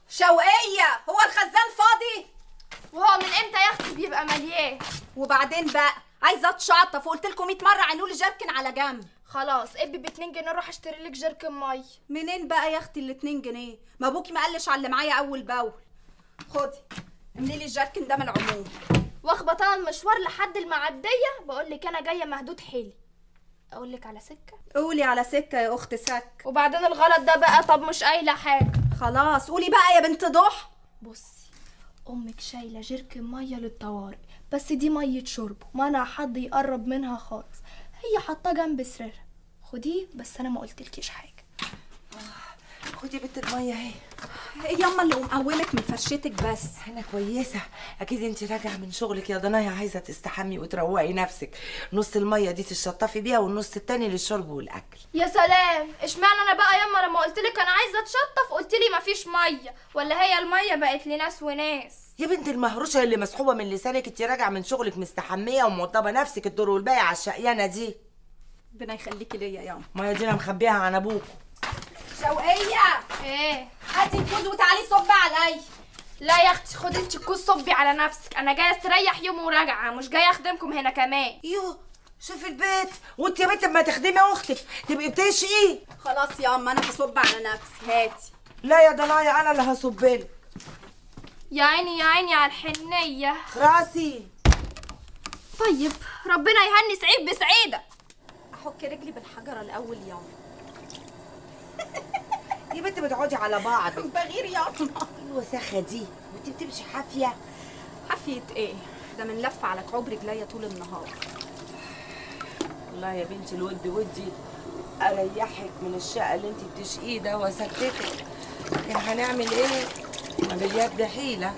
شوقية هو الخزان فاضي وهو من امتى يا اختي بيبقى مليان وبعدين بقى عايزة اتشطف وقلت لكم 100 مرة عينوا لي جركن على جنب خلاص ابي ب 2 جنيه اروح اشتري لك جركن ميه منين بقى يا اختي ال 2 جنيه ما ابوكي ما قالش على اللي معايا اول باول خدي املي لي الجركن ده من العموم واخبط انا المشوار لحد المعديه بقول لك انا جايه مهدود حيلي اقول لك على سكه قولي على سكة يا اخت سك وبعدين الغلط ده بقى طب مش قايله حاجه خلاص قولي بقى يا بنت ضح بصي امك شايله جركن ميه للطوارئ بس دي ميه شرب منع حد يقرب منها خالص هي حاطاه جنب سريرها خديه بس انا ما قلتلكيش حاجه خدي بنت الميه اهي ايه ياما اللي مقومك من فرشتك بس انا كويسه اكيد انت راجعه من شغلك يا ضنايا عايزه تستحمي وتروقي نفسك نص الميه دي تشطفي بيها والنص التاني للشرب والاكل يا سلام اشمعنى انا بقى ياما لما قلت لك انا عايزه اتشطف قلت لي مفيش ميه ولا هي الميه بقت لناس وناس يا بنت المهروشه اللي مسحوبه من لسانك انت راجعه من شغلك مستحميه وموضبه نفسك الدور والباقي على الشقيانه دي ربنا يخليكي ليا ياما ما هي دي انا مخبيها عن ابوك شوقية ايه هاتي الكوز وتعالي صب عليا لا يا اختي خدي انت الكوز صبي على نفسك انا جايه استريح يوم وراجعه مش جايه اخدمكم هنا كمان يو شوفي البيت وانت يا بنت لما تخدمي اختك تبقي بتشقي خلاص ياما انا بصب على نفسي هاتي لا يا ضنايا انا اللي هصبلك يا عيني يا عيني على الحنيه راسي طيب ربنا يهني سعيد بسعيده احك رجلي بالحجرة الاول ياما يا بنت بتقعدي على بعض بغير ياما الوساخه دي وانت بتمشي حافيه حفية ايه ده من لف على كعوب رجليا طول النهار والله يا بنتي الود ودي اريحك من الشقه اللي انت بتشقيه ده واسكتك لكن هنعمل ايه ما باليد حيله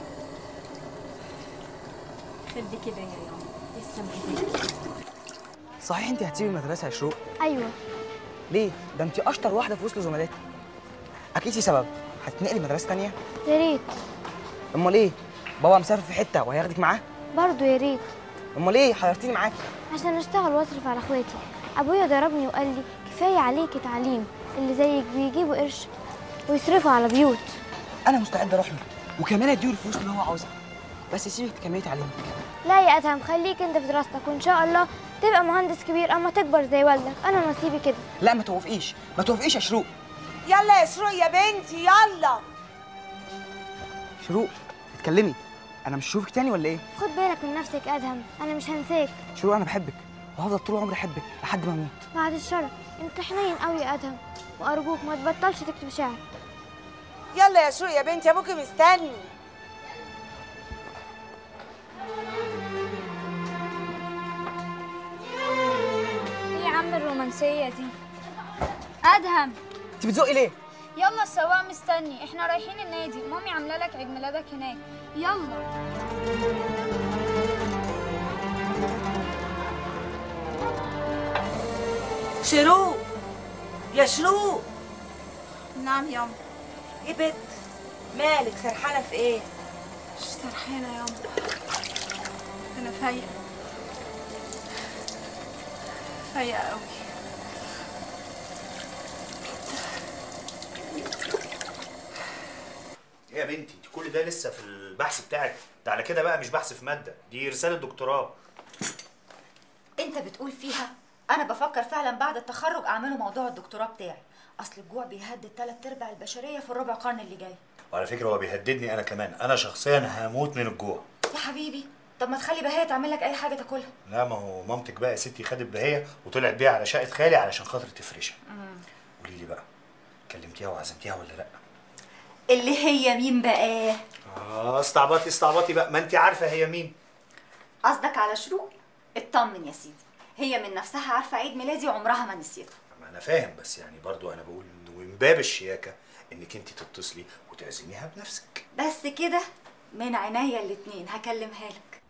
خليكي ليا ياما تسلم ايديكي صحيح انت هتسيبي المدرسه يا شروق ايوه ليه ده انت اشطر واحده في وسط زملاتك اكيد في سبب هتنقلي مدرسه تانية يا ريت امال ايه بابا مسافر في حته وهياخدك معاه برضه يا ريت امال ايه حيرتيني معاكي عشان اشتغل واصرف على اخواتي ابويا ضربني وقال لي كفايه عليكي تعليم اللي زيك بيجيبوا قرش ويصرفوا على بيوت انا مستعد اروح له وكمان اديله الفلوس اللي هو عاوزها بس سيبك تكملي تعليمك لا يا ادهم خليك انت في دراستك وان شاء الله تبقى مهندس كبير اما تكبر زي والدك انا نصيبي كده لا ما توافقيش ما توافقيش يا شروق يلا يا شروق يا بنتي يلا شروق اتكلمي انا مش هشوفك تاني ولا ايه خد بالك من نفسك يا ادهم انا مش هنساك شروق انا بحبك وهفضل طول عمري احبك لحد ما اموت بعد الشر انت حنين قوي يا ادهم وارجوك ما تبطلش تكتب شعر يلا يا شروق يا بنتي ابوكي مستني ايه يا عم الرومانسية دي ادهم انت بتزقي ليه يلا السواق مستني احنا رايحين النادي مامي عامله لك عيد ميلادك هناك يلا شروق يا شروق نعم ياما ايه بنت مالك سرحانه في ايه مش سرحانة ياما انا فايقة فايقة قوي ايه يا بنتي انت كل ده لسه في البحث بتاعك ده على كده بقى مش بحث في ماده دي رساله دكتوراه انت بتقول فيها انا بفكر فعلا بعد التخرج اعمله موضوع الدكتوراه بتاعي اصل الجوع بيهدد تلات ارباع البشريه في الربع قرن اللي جاي وعلى فكره هو بيهددني انا كمان انا شخصيا هموت من الجوع يا حبيبي طب ما تخلي بهايه تعمل لك اي حاجه تاكلها لا ما هو مامتك بقى يا ستي خدت بهيه وطلعت بيها على شقه خالي علشان خاطر تفرشها قولي لي بقى كلمتيها وعزمتيها ولا لا اللي هي مين بقى اه استعبطي استعبطي بقى ما انت عارفه هي مين قصدك على شروق اطمن يا سيدي هي من نفسها عارفه عيد ميلادي وعمرها ما نسيته ما انا فاهم بس يعني برضو انا بقول انه من باب الشياكه انك انت تتصلي وتعزميها بنفسك بس كده من عينيا الاتنين هكلمها لك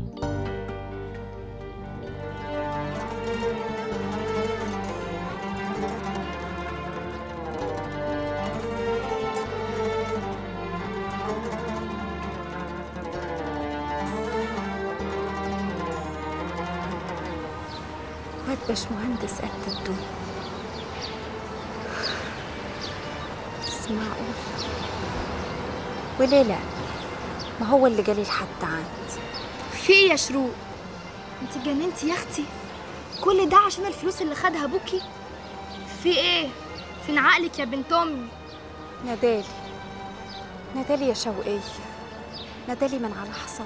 واد باشمهندس قد الدنيا بس معقول وليه لا ما هو اللي جالي لحد عندي في ايه يا شروق انت اتجننتي يا اختي كل ده عشان الفلوس اللي خدها ابوكي في ايه فين عقلك يا بنت امي نادالي نادالي يا شوقية نادالي من على حصان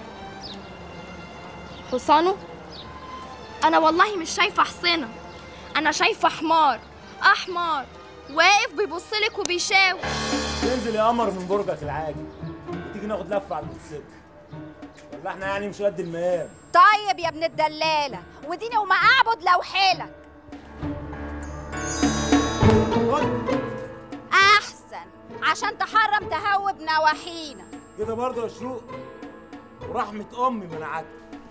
حصانه انا والله مش شايفه حصينه انا شايفه حمار احمر واقف بيبصلك وبيشاور تنزل يا قمر من برجك العادي وتيجي ناخد لفه على الموتوسيكل ولا احنا يعني مش قد المقام طيب يا ابن الدلالة وديني وما أعبد لو حيلك أحسن عشان تحرم تهوب نواحينا كده برضه يا شروق ورحمه امي منعتك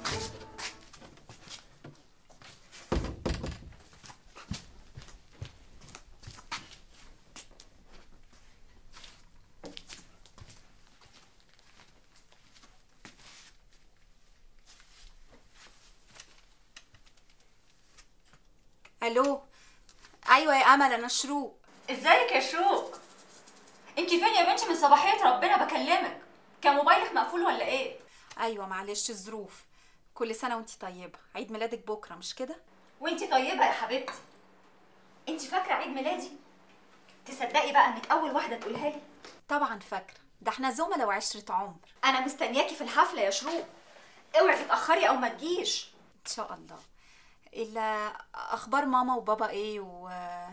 ألو أيوة يا أمل أنا شروق ازيك يا شروق انت فين يا بنتي من صباحيه ربنا بكلمك كان موبايلك مقفول ولا ايه أيوة معلش الظروف كل سنة وانتي طيبة عيد ميلادك بكرة مش كده؟ وانت طيبه يا حبيبتي انت فاكره عيد ميلادي تصدقي بقى انك اول واحده تقولها لي طبعا فاكرة ده احنا زملاء وعشرة عمر انا مستنياكي في الحفله يا شروق اوعي تتاخري او ما تجيش إن شاء الله إلا أخبار ماما وبابا إيه و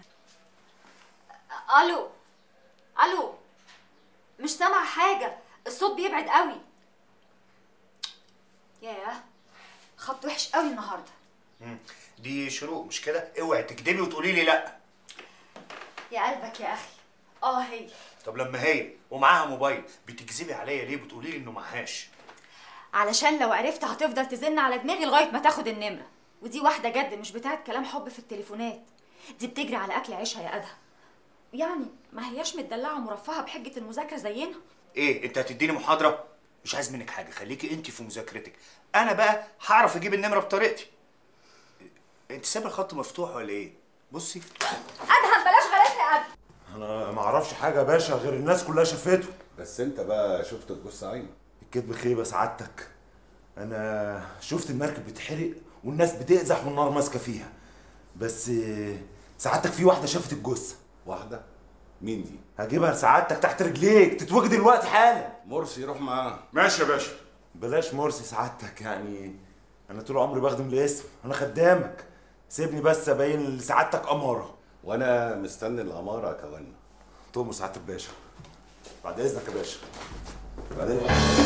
الو الو مش سامعه حاجه الصوت بيبعد قوي ياه خط وحش قوي النهارده مم. دي شروق مش كده اوعي تكدبي وتقولي لي لا يا قلبك يا اخي اه هي طب لما هي ومعاها موبايل بتكذبي عليا ليه بتقولي لي انه معهاش علشان لو عرفت هتفضل تزن على دماغي لغايه ما تاخد النمره ودي واحده جد مش بتاعت كلام حب في التليفونات دي بتجري على اكل عيشها يا ادهم يعني ما هياش متدلعه ومرفهه بحجه المذاكره زينا ايه انت هتديني محاضره مش عايز منك حاجه خليكي انت في مذاكرتك انا بقى هعرف اجيب النمره بطريقتي انت سايبه الخط مفتوح ولا ايه بصي ادهم بلاش غلاسه يا ادهم انا ما اعرفش حاجه يا باشا غير الناس كلها شافته بس انت بقى شفت الجثه عينك الكذب خيبه سعادتك انا شفت المركب بتحرق والناس بتقزح والنار ماسكه فيها بس آه، سعادتك في واحده شافت الجثه واحده مين دي هجيبها لسعادتك تحت رجليك تتوجد دلوقتي حالا مرسي روح معاه ماشي يا باشا بلاش مرسي سعادتك يعني انا طول عمري بخدم الاسم انا خدامك سيبني بس ابين لسعادتك اماره وانا مستني الاماره كمان طول سعادة الباشا بعد اذنك يا باشا بعد اذنك